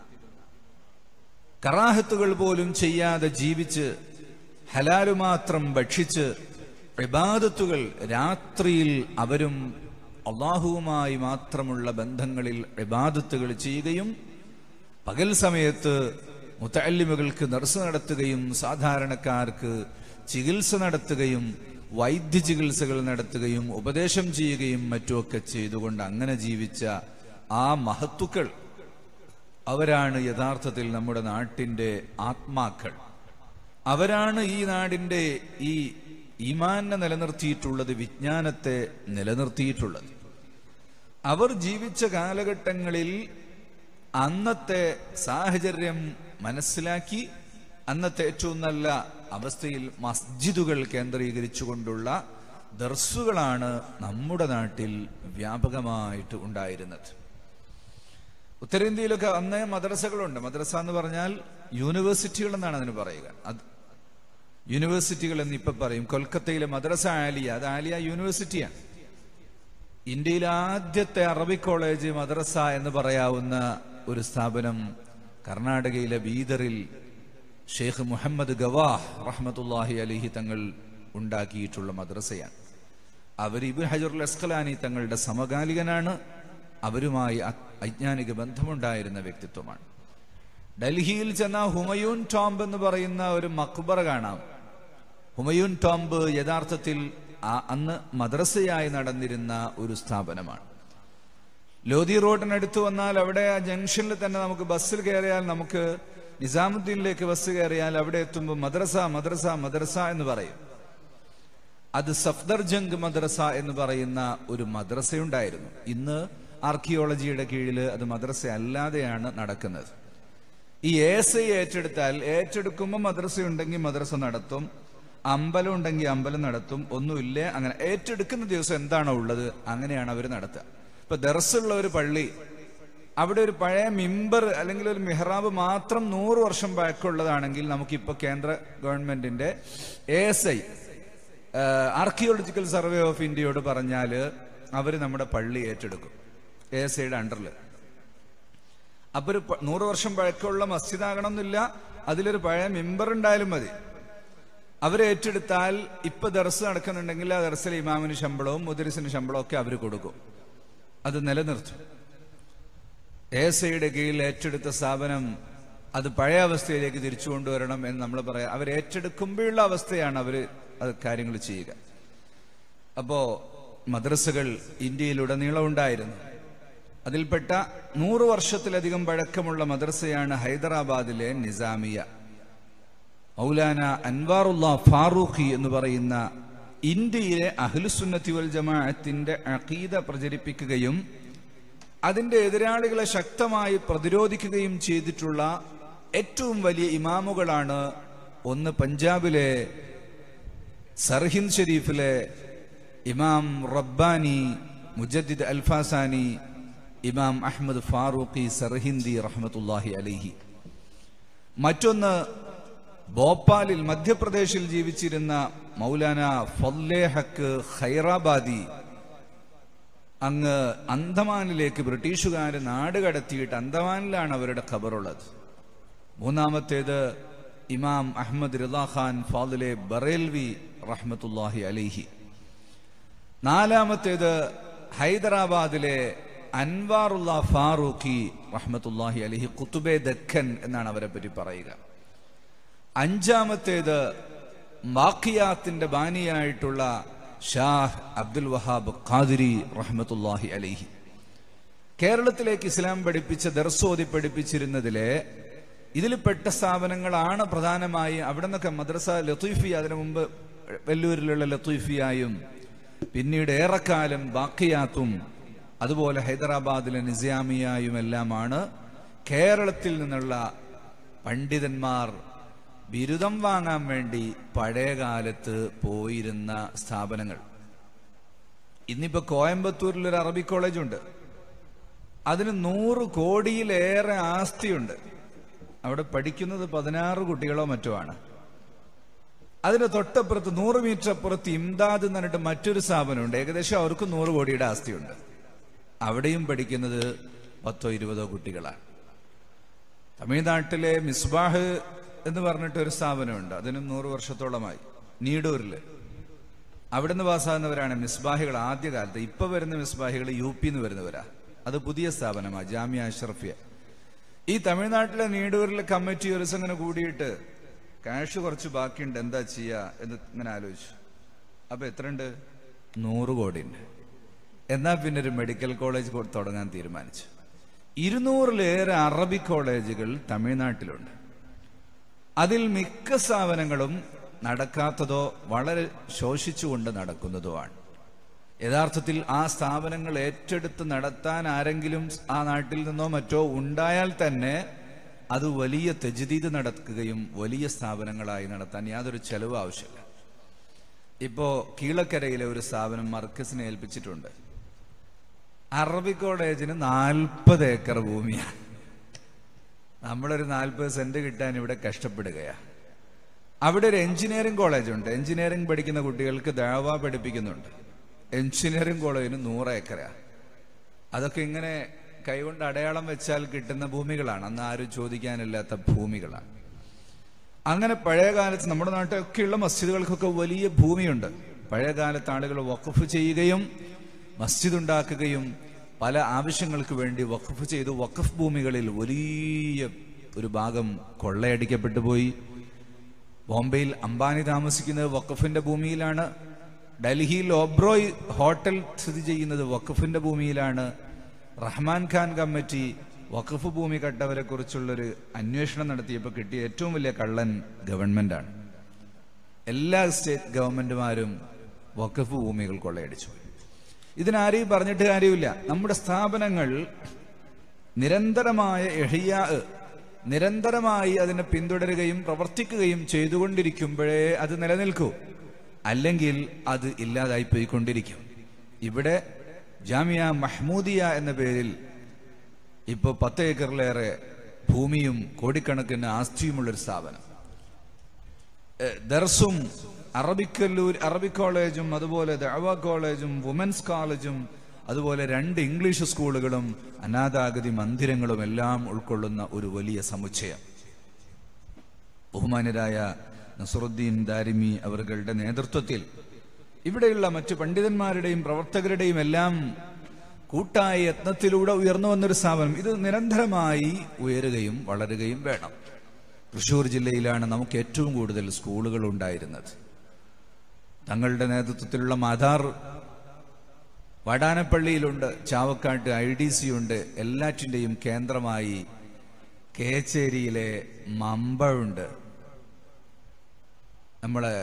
കറാഹത്തുകൾ പോലും ചെയ്യാതെ ജീവിച്ച് ഹലാലു മാത്രം ഭക്ഷിച്ച് ഇബാദത്തുകൾ രാത്രിയിൽ അവരും അള്ളാഹുവുമായി മാത്രമുള്ള ബന്ധങ്ങളിൽ ഇബാദത്തുകൾ ചെയ്യുകയും പകൽ സമയത്ത് മുത്തല്ലിമുകൾക്ക് നർസ് നടത്തുകയും സാധാരണക്കാർക്ക് ചികിത്സ നടത്തുകയും വൈദ്യ ചികിത്സകൾ നടത്തുകയും ഉപദേശം ചെയ്യുകയും മറ്റുമൊക്കെ ചെയ്തുകൊണ്ട് അങ്ങനെ ജീവിച്ച ആ മഹത്തുക്കൾ അവരാണ് യഥാർത്ഥത്തിൽ നമ്മുടെ നാട്ടിന്റെ ആത്മാക്കൾ അവരാണ് ഈ നാടിന്റെ ഈ ഈമാനെ നിലനിർത്തിയിട്ടുള്ളത് വിജ്ഞാനത്തെ നിലനിർത്തിയിട്ടുള്ളത് അവർ ജീവിച്ച കാലഘട്ടങ്ങളിൽ അന്നത്തെ സാഹചര്യം മനസ്സിലാക്കി അന്നത്തെ ഏറ്റവും നല്ല അവസ്ഥയിൽ മസ്ജിദുകൾ കേന്ദ്രീകരിച്ചുകൊണ്ടുള്ള ദർസുകളാണ് നമ്മുടെ നാട്ടിൽ വ്യാപകമായിട്ട് ഉണ്ടായിരുന്നത് ഉത്തരേന്ത്യയിലൊക്കെ അന്ന് മദ്രസകളുണ്ട് മദ്രസ എന്ന് പറഞ്ഞാൽ യൂണിവേഴ്സിറ്റികൾ എന്നാണ് അതിന് പറയുക അത് യൂണിവേഴ്സിറ്റികൾ എന്ന് ഇപ്പൊ പറയും കൊൽക്കത്തയിലെ മദ്രസ ആലിയ അത് ആലിയ യൂണിവേഴ്സിറ്റിയാണ് ഇന്ത്യയിലെ ആദ്യത്തെ അറബിക് കോളേജ് മദ്രസ എന്ന് പറയാവുന്ന ഒരു സ്ഥാപനം കർണാടകയിലെ ബീദറിൽ ഷെയ്ഖ് മുഹമ്മദ് ഗവാഹ് റഹ്മത്തുല്ലാഹി അലിഹി തങ്ങൾ ഉണ്ടാക്കിയിട്ടുള്ള മദ്രസയാണ് അവർ ഇബ് ഹജറുൽ അസ്കലാനി തങ്ങളുടെ സമകാലികനാണ് അവരുമായി അ- ഐജ്ഞാനിക ബന്ധമുണ്ടായിരുന്ന വ്യക്തിത്വമാണ് ഡൽഹിയിൽ ചെന്ന ഹുമയൂൺ ടോംബ് എന്ന് പറയുന്ന ഒരു മക്ബറ കാണാം ഹുമയൂൺ ടോംബ് യഥാർത്ഥത്തിൽ ആ- അന്ന് മദ്രസയായി നടന്നിരുന്ന ഒരു സ്ഥാപനമാണ് ലോധി റോഡിനടുത്ത് വന്നാൽ അവിടെ ആ ജംഗ്ഷനിൽ തന്നെ നമുക്ക് ബസ്സിൽ കയറിയാൽ നമുക്ക് നിസാമുദ്ദീനിലേക്ക് ബസ് കയറിയാൽ അവിടെ എത്തുമ്പോൾ മദ്രസ മദ്രസ മദ്രസ എന്ന് പറയും അത് സഫ്ദർജംഗ് മദ്രസ എന്ന് പറയുന്ന ഒരു മദ്രസയുണ്ടായിരുന്നു ഇന്ന് ആർക്കിയോളജിയുടെ കീഴിൽ അത് മദ്രസ അല്ലാതെയാണ് നടക്കുന്നത് ഈ എസ് ഐ ഏറ്റെടുത്താൽ ഏറ്റെടുക്കുമ്പോൾ മദ്രസ ഉണ്ടെങ്കിൽ മദ്രസ നടത്തും അമ്പലം ഉണ്ടെങ്കിൽ അമ്പലം നടത്തും ഒന്നുമില്ല അങ്ങനെ ഏറ്റെടുക്കുന്ന ദിവസം എന്താണോ ഉള്ളത് അങ്ങനെയാണ് അവർ നടത്തുക ഇപ്പൊ ദർസുള്ള ഒരു പള്ളി അവിടെ ഒരു പഴയ മിമ്പർ അല്ലെങ്കിൽ ഒരു മിഹ്റാബ് മാത്രം നൂറ് വർഷം പഴക്കമുള്ളതാണെങ്കിൽ നമുക്കിപ്പോ കേന്ദ്ര ഗവൺമെന്റിന്റെ A S I archaeological survey of ഇന്ത്യയോട് പറഞ്ഞാല് അവര് നമ്മുടെ പള്ളി ഏറ്റെടുക്കും എ എസ് ഐയുടെ അണ്ടറിൽ അപ്പൊ ഒരു പ- നൂറ് വർഷം പഴക്കമുള്ള മസ്ജിദ് ആകണമെന്നില്ല അതിലൊരു പഴയ മെമ്പർ ഉണ്ടായാലും മതി അവരെ ഏറ്റെടുത്താൽ ഇപ്പൊ ദർസ് നടക്കുന്നുണ്ടെങ്കിൽ ആ ദർസിൽ ഇമാമിന് ശമ്പളവും മുദരിസിന് ശമ്പളവും ഒക്കെ അവർ കൊടുക്കും അത് നിലനിർത്തും എ എസ് ഐയുടെ കീഴിൽ ഏറ്റെടുത്ത സ്ഥാപനം അത് പഴയ അവസ്ഥയിലേക്ക് തിരിച്ചു കൊണ്ടുവരണം എന്ന് നമ്മൾ പറയാം അവർ ഏറ്റെടുക്കുമ്പോഴുള്ള അവസ്ഥയാണ് അവർ അത് കാര്യങ്ങൾ ചെയ്യുക അപ്പോ മദ്രസകൾ ഇന്ത്യയിലുടനീളം ഉണ്ടായിരുന്നു അതിൽപ്പെട്ട നൂറ് വർഷത്തിലധികം പഴക്കമുള്ള മദ്രസയാണ് ഹൈദരാബാദിലെ നിസാമിയ മൗലാന അൻവാറുല്ല ഫാറൂഖി എന്ന് പറയുന്ന ഇന്ത്യയിലെ അഹ്ലുസുന്നത്തി വൽ ജമാഅത്തിന്റെ അഖീദ പ്രചരിപ്പിക്കുകയും അതിന്റെ എതിരാളികളെ ശക്തമായി പ്രതിരോധിക്കുകയും ചെയ്തിട്ടുള്ള ഏറ്റവും വലിയ ഇമാമുകളാണ് ഒന്ന് പഞ്ചാബിലെ സർഹിന്ദ് ഷരീഫിലെ ഇമാം റബ്ബാനി മുജദ്ദിദ് അൽഫാസാനി ഇമാം അഹമ്മദ് ഫാറൂഖി സർഹിന്ദി റഹ്മത്തുല്ലാഹി അലൈഹി മറ്റൊന്ന് ഭോപ്പാലിൽ മധ്യപ്രദേശിൽ ജീവിച്ചിരുന്ന മൗലാന ഫൊല്ലേ ഹക്ക് ഹൈറാബാദി അങ്ങ് അന്തമാനിലേക്ക് ബ്രിട്ടീഷുകാർ നാട് കടത്തിയിട്ട് അന്തമാനിലാണ് അവരുടെ ഖബറുള്ളത് മൂന്നാമത്തേത് ഇമാം അഹമ്മദ് റിദാ ഖാൻ ഫാദിലെ ബറേൽവി റഹ്മത്തുല്ലാഹി അലൈഹി നാലാമത്തേത് ഹൈദരാബാദിലെ അൻവാറുല്ല ഫാറൂഖി റഹ്മത്തുല്ലാഹി അലഹി കുത്തുബെ ദക്കൻ എന്നാണ് അവരെ പറ്റി പറയുക അഞ്ചാമത്തേത് മാക്കിയാത്തിന്റെ ബാനിയായിട്ടുള്ള ഷാഹ് അബ്ദുൽ വഹാബ് ഖാദിരി റഹ്മത്തുല്ലാഹി അലൈഹി കേരളത്തിലേക്ക് ഇസ്ലാം പഠിപ്പിച്ച ദർസോതി പഠിപ്പിച്ചിരുന്നതിലെ ഇതിൽപ്പെട്ട സ്ഥാപനങ്ങളാണ് പ്രധാനമായി അവിടെ നിന്നൊക്കെ മദ്രസ ലത്തീഫി അതിനു മുമ്പ് വെല്ലൂരിലുള്ള ലത്തീഫിയായും പിന്നീട് ഏറെക്കാലം ബാക്കിയാത്തും അതുപോലെ ഹൈദരാബാദിലെ നിസാമിയായും എല്ലാമാണ് കേരളത്തിൽ നിന്നുള്ള പണ്ഡിതന്മാർ ബിരുദം വാങ്ങാൻ വേണ്ടി പഴയ കാലത്ത് പോയിരുന്ന സ്ഥാപനങ്ങൾ ഇന്നിപ്പോ കോയമ്പത്തൂരിൽ ഒരു അറബി കോളേജ് ഉണ്ട് അതിന് നൂറ് കോടിയിലേറെ ആസ്തിയുണ്ട് അവിടെ പഠിക്കുന്നത് പതിനാറ് കുട്ടികളോ മറ്റോ ആണ് അതിന് തൊട്ടപ്പുറത്ത് നൂറ് മീറ്റർ അപ്പുറത്ത് ഇംദാദ് എന്ന് പറഞ്ഞിട്ട് മറ്റൊരു സ്ഥാപനമുണ്ട് ഏകദേശം അവർക്ക് നൂറ് കോടിയുടെ ആസ്തിയുണ്ട് അവിടെയും പഠിക്കുന്നത് പത്തോ ഇരുപതോ കുട്ടികളാണ് തമിഴ്നാട്ടിലെ മിസ്ബാഹ് എന്ന് പറഞ്ഞിട്ട് ഒരു സ്ഥാപനമുണ്ട് അതിനും നൂറ് വർഷത്തോളമായി നീഡൂരില് അവിടുന്ന് പാസ്സാകുന്നവരാണ് മിസ്ബാഹികൾ ആദ്യകാലത്ത് ഇപ്പൊ വരുന്ന മിസ്ബാഹികൾ യു പിന്ന് വരുന്നവരാ അത് പുതിയ സ്ഥാപനമാണ് ജാമ്യ അഷ്റഫിയ ഈ തമിഴ്നാട്ടിലെ നീടൂരിലെ കമ്മിറ്റി ഒരു ദിവസം ഇങ്ങനെ കൂടിയിട്ട് ക്യാഷ് കുറച്ച് ബാക്കിയുണ്ട് എന്താ ചെയ്യാ എന്ന് ഇങ്ങനെ ആലോചിച്ചു അപ്പൊ എത്രയുണ്ട് നൂറ് കോടി ഉണ്ട് എന്നാ പിന്നെ ഒരു മെഡിക്കൽ കോളേജ് കൊ- തുടങ്ങാൻ തീരുമാനിച്ചു ഇരുന്നൂറിലേറെ അറബി കോളേജുകൾ തമിഴ്നാട്ടിലുണ്ട് അതിൽ മിക്ക സ്ഥാപനങ്ങളും നടക്കാത്തതോ വളരെ ശോഷിച്ചുകൊണ്ട് നടക്കുന്നതുമാണ് യഥാർത്ഥത്തിൽ ആ സ്ഥാപനങ്ങൾ ഏറ്റെടുത്ത് നടത്താൻ ആരെങ്കിലും ആ നാട്ടിൽ നിന്നോ മറ്റോ ഉണ്ടായാൽ തന്നെ അത് വലിയ തെജ്ദീദ് നടക്കുകയും വലിയ സ്ഥാപനങ്ങളായി നടത്താൻ യാതൊരു ചെലവ് ആവശ്യമില്ല ഇപ്പോ കീഴക്കരയിലെ ഒരു സ്ഥാപനം മർക്കസിനെ ഏൽപ്പിച്ചിട്ടുണ്ട് അറബി കോളേജിന് നാൽപ്പത് ഏക്കർ ഭൂമിയാണ് നമ്മളൊരു നാൽപ്പത് സെന്റ് കിട്ടാൻ ഇവിടെ കഷ്ടപ്പെടുകയാണ് അവിടെ ഒരു എഞ്ചിനീയറിംഗ് കോളേജ് ഉണ്ട് എഞ്ചിനീയറിംഗ് പഠിക്കുന്ന കുട്ടികൾക്ക് ദാവ പഠിപ്പിക്കുന്നുണ്ട് എഞ്ചിനീയറിംഗ് കോളേജിന് നൂറ് ഏക്കറാ അതൊക്കെ ഇങ്ങനെ കൈകൊണ്ട് അടയാളം വെച്ചാൽ കിട്ടുന്ന ഭൂമികളാണ് അന്ന് ആരും ചോദിക്കാനില്ലാത്ത ഭൂമികളാണ് അങ്ങനെ പഴയ കാലത്ത് നമ്മുടെ നാട്ടിലൊക്കെയുള്ള മസ്ജിദുകൾക്കൊക്കെ വലിയ ഭൂമിയുണ്ട് പഴയ കാലത്ത് ആളുകൾ വഖഫ് ചെയ്യുകയും മസ്ജിദ് ഉണ്ടാക്കുകയും പല ആവശ്യങ്ങൾക്ക് വേണ്ടി വഖഫ് ചെയ്തു വഖഫ് ഭൂമികളിൽ വലിയ ഒരു ഭാഗം കൊള്ളയടിക്കപ്പെട്ടു പോയി ബോംബെയിൽ അംബാനി താമസിക്കുന്നത് വഖഫിന്റെ ഭൂമിയിലാണ് ഡൽഹിയിൽ ഓബ്രോയ് ഹോട്ടൽ സ്ഥിതി ചെയ്യുന്നത് വഖഫിന്റെ ഭൂമിയിലാണ് റഹ്മാൻ ഖാൻ കമ്മിറ്റി വഖഫ് ഭൂമി കട്ടവരെ കുറിച്ചുള്ളൊരു അന്വേഷണം നടത്തിയപ്പോൾ കിട്ടിയ ഏറ്റവും വലിയ കള്ളൻ ഗവൺമെന്റാണ് എല്ലാ സ്റ്റേറ്റ് ഗവൺമെന്റുമാരും വഖഫ് ഭൂമികൾ കൊള്ളയടിച്ചു ഇതിനാരെയും പറഞ്ഞിട്ട് കാര്യമില്ല നമ്മുടെ സ്ഥാപനങ്ങൾ നിരന്തരമായ എഹിയാ നിരന്തരമായി അതിനെ പിന്തുടരുകയും പ്രവർത്തിക്കുകയും ചെയ്തുകൊണ്ടിരിക്കുമ്പോഴേ അത് നിലനിൽക്കൂ അല്ലെങ്കിൽ അത് ഇല്ലാതായി പോയിക്കൊണ്ടിരിക്കും ഇവിടെ ജാമിയ മഹ്മൂദിയ എന്ന പേരിൽ ഇപ്പോൾ പത്ത് ഏക്കറിലേറെ ഭൂമിയും കോടിക്കണക്കിന് ആസ്തിയുമുള്ളൊരു സ്ഥാപനം ഏഹ് ദർസും അറബിക്കല്ലൂർ അറബിക് കോളേജും അതുപോലെ ദഅവ കോളേജും വുമൻസ് കോളേജും അതുപോലെ രണ്ട് ഇംഗ്ലീഷ് സ്കൂളുകളും അനാഥാഗതി മന്ദിരങ്ങളും എല്ലാം ഉൾക്കൊള്ളുന്ന ഒരു വലിയ സമുച്ചയം ബഹുമാന്യരായ നസറുദ്ദീൻ ദാരിമി അവരുടെ നേതൃത്വത്തിൽ ഇവിടെയുള്ള മറ്റു പണ്ഡിതന്മാരുടെയും പ്രവർത്തകരുടെയും എല്ലാം കൂട്ടായ യത്നത്തിലൂടെ ഉയർന്നു വന്നൊരു സ്ഥാപനം ഇത് നിരന്തരമായി ഉയരുകയും വളരുകയും വേണം തൃശൂർ ജില്ലയിലാണ് നമുക്ക് ഏറ്റവും കൂടുതൽ സ്കൂളുകൾ ഉണ്ടായിരുന്നത് തങ്ങളുടെ നേതൃത്വത്തിലുള്ള മാതാർ വടാനപ്പള്ളിയിലുണ്ട് ചാവക്കാട്ട് ഐ ഡി സി ഉണ്ട് എല്ലാറ്റിൻ്റെയും കേന്ദ്രമായി കേച്ചേരിയിലെ മമ്പഴുണ്ട് നമ്മളെ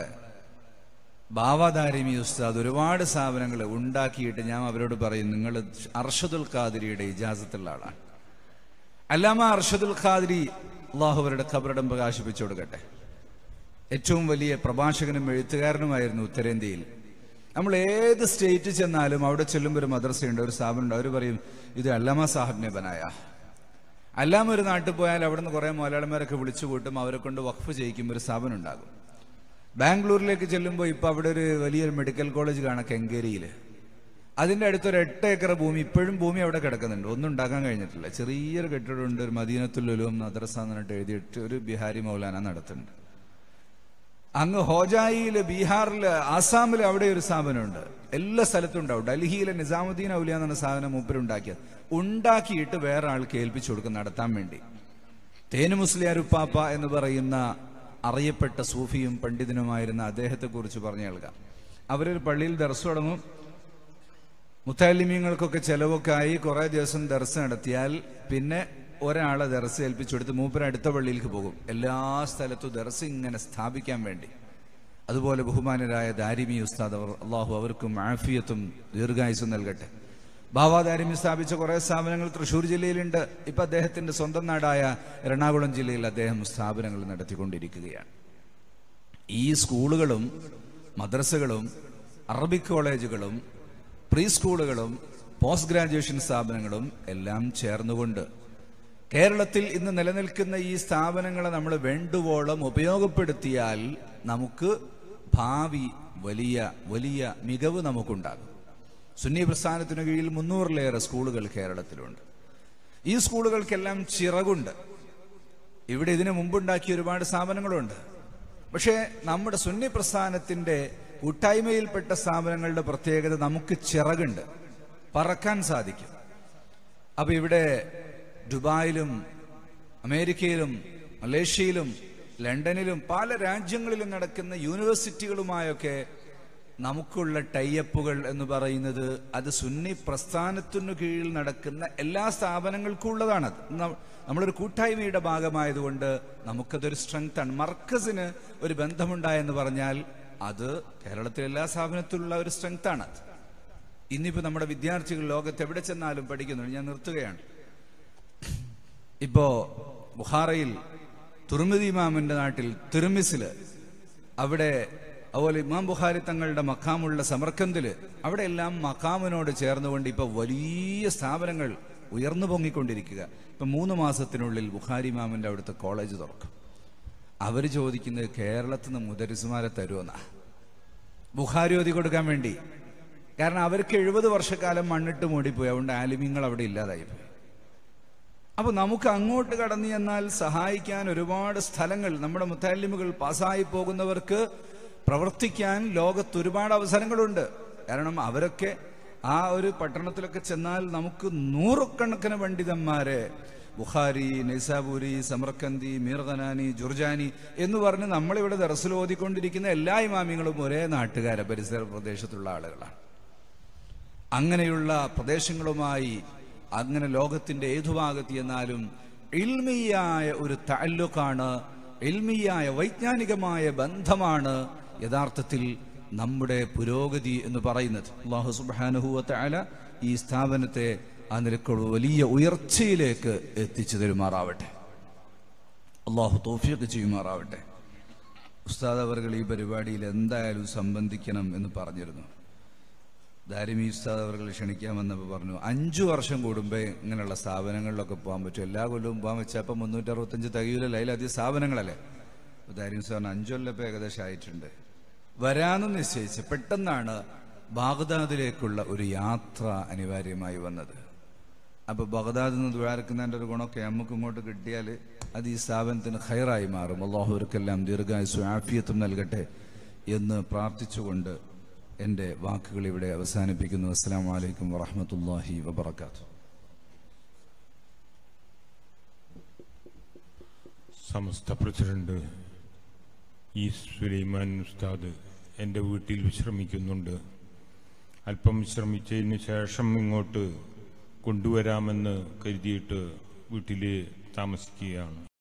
ബാവാദാരിമി ഉസ്താദ് ഒരുപാട് സ്ഥാപനങ്ങൾ ഉണ്ടാക്കിയിട്ട് ഞാൻ അവരോട് പറയും നിങ്ങൾ അർഷദുൽ ഖാദിരിയുടെ ഇജാസത്തുള്ള ആളാണ് അല്ലാമ അർഷദുൽ ഖാദിരി അള്ളാഹു അവരുടെ ഖബറിടം പ്രകാശിപ്പിച്ചു കൊടുക്കട്ടെ ഏറ്റവും വലിയ പ്രഭാഷകനും എഴുത്തുകാരനുമായിരുന്നു ഉത്തരേന്ത്യയിൽ നമ്മൾ ഏത് സ്റ്റേറ്റ് ചെന്നാലും അവിടെ ചെല്ലുമ്പോൾ ഒരു മദ്രസയുണ്ട് ഒരു സ്ഥാപനമുണ്ട് അവർ പറയും ഇത് അല്ലാമ സാഹിബിനെ ബനായ അല്ലാമ ഒരു നാട്ടിൽ പോയാൽ അവിടുന്ന് കുറെ മലയാളന്മാരൊക്കെ വിളിച്ചു കൂട്ടും അവരെ കൊണ്ട് വഖഫ് ചെയ്യിക്കുമ്പോൾ ഒരു സ്ഥാപനം ഉണ്ടാകും ബാംഗ്ലൂരിലേക്ക് ചെല്ലുമ്പോൾ ഇപ്പൊ അവിടെ ഒരു വലിയൊരു മെഡിക്കൽ കോളേജ് കാണാം കെങ്കേരിയിൽ അതിന്റെ അടുത്തൊരു എട്ട് ഏക്കർ ഭൂമി ഇപ്പോഴും ഭൂമി അവിടെ കിടക്കുന്നുണ്ട് ഒന്നും ഉണ്ടാക്കാൻ കഴിഞ്ഞിട്ടില്ല ചെറിയൊരു കെട്ടിടമുണ്ട് ഒരു മദീനത്തുല്ലും മദ്രസ എന്ന് പറഞ്ഞിട്ട് എഴുതിയിട്ട് ഒരു ബിഹാരി മൗലാന നടത്തുന്നുണ്ട് അങ്ങ് ഹോജായില് ബീഹാറില് ആസാമില് അവിടെ ഒരു സ്ഥാപനമുണ്ട് എല്ലാ സ്ഥലത്തും ഉണ്ടാവും ഡൽഹിയിലെ നിസാമുദ്ദീൻ ഔലിയ എന്ന സാധനം മൂപ്പരുണ്ടാക്കിയത് ഉണ്ടാക്കിയിട്ട് വേറെ ആൾക്ക് ഏൽപ്പിച്ചു കൊടുക്കും നടത്താൻ വേണ്ടി തേനു മുസ്ലിയാരുപ്പാപ്പ എന്ന് പറയുന്ന അറിയപ്പെട്ട സൂഫിയും പണ്ഡിതനുമായിരുന്ന അദ്ദേഹത്തെ കുറിച്ച് പറഞ്ഞു കേൾക്കാം അവരൊരു പള്ളിയിൽ ദർസ് തുടങ്ങും മുത്താലിമീങ്ങൾക്കൊക്കെ ചെലവൊക്കെ ആയി കുറെ ദിവസം ദർസ് നടത്തിയാൽ പിന്നെ ഒരാളെ ദർസ് ഏൽപ്പിച്ചു കൊടുത്ത് മൂപ്പര് അടുത്ത പള്ളിയിലേക്ക് പോകും എല്ലാ സ്ഥലത്തും ദർസ് ഇങ്ങനെ സ്ഥാപിക്കാൻ വേണ്ടി അതുപോലെ ബഹുമാനരായ ദാരിമി ഉസ്താദ് അവർ അള്ളാഹു അവർക്കും ആഫിയത്തും ദീർഘായുസും നൽകട്ടെ ബാബാ ദാരിമി സ്ഥാപിച്ച കുറെ സ്ഥാപനങ്ങൾ തൃശ്ശൂർ ജില്ലയിലുണ്ട് ഇപ്പൊ അദ്ദേഹത്തിന്റെ സ്വന്തം നാടായ എറണാകുളം ജില്ലയിൽ അദ്ദേഹം സ്ഥാപനങ്ങൾ നടത്തിക്കൊണ്ടിരിക്കുകയാണ് ഈ സ്കൂളുകളും മദ്രസകളും അറബിക് കോളേജുകളും പ്രീ സ്കൂളുകളും പോസ്റ്റ് ഗ്രാജുവേഷൻ സ്ഥാപനങ്ങളും എല്ലാം ചേർന്നുകൊണ്ട് കേരളത്തിൽ ഇന്ന് നിലനിൽക്കുന്ന ഈ സ്ഥാപനങ്ങളെ നമ്മൾ വേണ്ടുവോളം ഉപയോഗപ്പെടുത്തിയാൽ നമുക്ക് ഭാവി വലിയ വലിയ മികവ് നമുക്കുണ്ടാകും സുന്നി പ്രസ്ഥാനത്തിനു കീഴിൽ മുന്നൂറിലേറെ സ്കൂളുകൾ കേരളത്തിലുണ്ട് ഈ സ്കൂളുകൾക്കെല്ലാം ചിറകുണ്ട് ഇവിടെ ഇതിനു മുമ്പുണ്ടാക്കിയ ഒരുപാട് സ്ഥാപനങ്ങളുണ്ട് പക്ഷേ നമ്മുടെ സുന്നി പ്രസ്ഥാനത്തിന്റെ കൂട്ടായ്മയിൽപ്പെട്ട സ്ഥാപനങ്ങളുടെ പ്രത്യേകത നമുക്ക് ചിറകുണ്ട് പറക്കാൻ സാധിക്കും അപ്പൊ ഇവിടെ ദുബായിലും അമേരിക്കയിലും മലേഷ്യയിലും ലണ്ടനിലും പല രാജ്യങ്ങളിലും നടക്കുന്ന യൂണിവേഴ്സിറ്റികളുമായൊക്കെ നമുക്കുള്ള ടൈയപ്പുകൾ എന്ന് പറയുന്നത് അത് സുന്നി പ്രസ്ഥാനത്തിനു കീഴിൽ നടക്കുന്ന എല്ലാ സ്ഥാപനങ്ങൾക്കും ഉള്ളതാണ് ന- നമ്മളൊരു കൂട്ടായ്മയുടെ ഭാഗമായതുകൊണ്ട് നമുക്കതൊരു സ്ട്രെങ്ത് ആണ് മർക്കസിന് ഒരു ബന്ധമുണ്ടായെന്ന് പറഞ്ഞാൽ അത് കേരളത്തിലെ എല്ലാ സ്ഥാപനത്തിലുള്ള ഒരു സ്ട്രെങ്ത് ആണ് ഇന്നിപ്പോ നമ്മുടെ വിദ്യാർത്ഥികൾ ലോകത്ത് എവിടെ ചെന്നാലും പഠിക്കുന്നുണ്ട് ഞാൻ നിർത്തുകയാണ് ഇപ്പോ ബുഹാറയിൽ തുർമിദി ഇമാമിന്റെ നാട്ടിൽ തിരുമിസില് അവിടെ അതുപോലെ ഇമാം ബുഖാരി തങ്ങളുടെ മക്കാമുള്ള സമർക്കന്തില് അവിടെയെല്ലാം മക്കാമിനോട് ചേർന്നുകൊണ്ട് ഇപ്പൊ വലിയ സ്ഥാപനങ്ങൾ ഉയർന്നു പൊങ്ങിക്കൊണ്ടിരിക്കുക ഇപ്പൊ മൂന്ന് മാസത്തിനുള്ളിൽ ബുഖാരി ഇമാമിന്റെ അവിടുത്തെ കോളേജ് തുറക്കും അവർ ചോദിക്കുന്നത് കേരളത്തിൽ നിന്ന് മുദരിസുമാരെ തരുമെന്നാ ബുഖാരി ഓതി കൊടുക്കാൻ വേണ്ടി കാരണം അവർക്ക് എഴുപത് വർഷക്കാലം മണ്ണിട്ട് മൂടിപ്പോയി അതുകൊണ്ട് ആലിമ്യങ്ങൾ അവിടെ ഇല്ലാതായി പോയി അപ്പൊ നമുക്ക് അങ്ങോട്ട് കടന്നു ചെന്നാൽ സഹായിക്കാൻ ഒരുപാട് സ്ഥലങ്ങൾ നമ്മുടെ മുത്താലിമുകൾ പാസ്സായി പോകുന്നവർക്ക് പ്രവർത്തിക്കാൻ ലോകത്ത് ഒരുപാട് അവസരങ്ങളുണ്ട് കാരണം അവരൊക്കെ ആ ഒരു പട്ടണത്തിലൊക്കെ ചെന്നാൽ നമുക്ക് നൂറുകണക്കിന് പണ്ഡിതന്മാരെ ബുഖാരി നൈസാബൂരി സമർക്കന്തി മീർഖനാനി ജുർജാനി എന്ന് പറഞ്ഞ് നമ്മളിവിടെ ദർസിൽ ഓതിക്കൊണ്ടിരിക്കുന്ന എല്ലാ ഇമാമിങ്ങളും ഒരേ നാട്ടുകാരെ പരിസര പ്രദേശത്തുള്ള ആളുകളാണ് അങ്ങനെയുള്ള പ്രദേശങ്ങളുമായി അങ്ങനെ ലോകത്തിന്റെ ഏതു ഭാഗത്ത് ചെന്നാലും ഇൽമിയായ ഒരു താല്ലുക്കാണ് ഇൽമിയായ വൈജ്ഞാനികമായ ബന്ധമാണ് യഥാർത്ഥത്തിൽ നമ്മുടെ പുരോഗതി എന്ന് പറയുന്നത് അള്ളാഹു സുബാനുഹൂവത്ത ഈ സ്ഥാപനത്തെ ആ നിലക്കുള്ള വലിയ ഉയർച്ചയിലേക്ക് എത്തിച്ചു തരുമാറാവട്ടെ അള്ളാഹു തോഫിയൊക്കെ ചെയ്യുമാറാവട്ടെ ഉസ്താദ് അവർകൾ ഈ പരിപാടിയിൽ എന്തായാലും സംബന്ധിക്കണം എന്ന് പറഞ്ഞിരുന്നു ദാരിമി ഉസ്താദ് അവർ ക്ഷണിക്കാൻ വന്നപ്പോൾ പറഞ്ഞു അഞ്ചു വർഷം കൂടുമ്പോ ഇങ്ങനെയുള്ള സ്ഥാപനങ്ങളിലൊക്കെ പോകാൻ പറ്റും എല്ലാ കൊല്ലവും പോകാൻ വെച്ചാൽ ഇപ്പം മുന്നൂറ്റി അറുപത്തഞ്ച് തികയിലല്ല അതിലധികം സ്ഥാപനങ്ങളല്ലേ അപ്പോൾ ദാരിമി ഉസ്താദിന് അഞ്ചു കൊല്ലം ഇപ്പം ഏകദേശം ആയിട്ടുണ്ട് വരാനും നിശ്ചയിച്ച് പെട്ടെന്നാണ് ബാഗ്ദാദിലേക്കുള്ള ഒരു യാത്ര അനിവാര്യമായി വന്നത് അപ്പൊ ബഗ്ദാദിൽ നിന്ന് ദ്വാരക്കുന്നതിന്റെ ഒരു ഗുണമൊക്കെ നമുക്ക് ഇങ്ങോട്ട് കിട്ടിയാൽ അത് ഈ സ്ഥാപനത്തിന് ഹൈറായി മാറും അള്ളാഹുവർക്കെല്ലാം ദീർഘായുസും ആഫിയത്തും നൽകട്ടെ എന്ന് പ്രാർത്ഥിച്ചുകൊണ്ട് എൻ്റെ വാക്കുകൾ ഇവിടെ അവസാനിപ്പിക്കുന്നു അസ്സാം വലൈക്കും വറഹമത്തല്ലാഹി വബർക്കാത്തു സമസ്ത പ്രസിഡന്റ് ഈ സുലൈമാൻ ഉസ്താദ് എൻ്റെ വീട്ടിൽ വിശ്രമിക്കുന്നുണ്ട് അല്പം വിശ്രമിച്ചതിന് ശേഷം ഇങ്ങോട്ട് കൊണ്ടുവരാമെന്ന് കരുതിയിട്ട് വീട്ടിൽ താമസിക്കുകയാണ്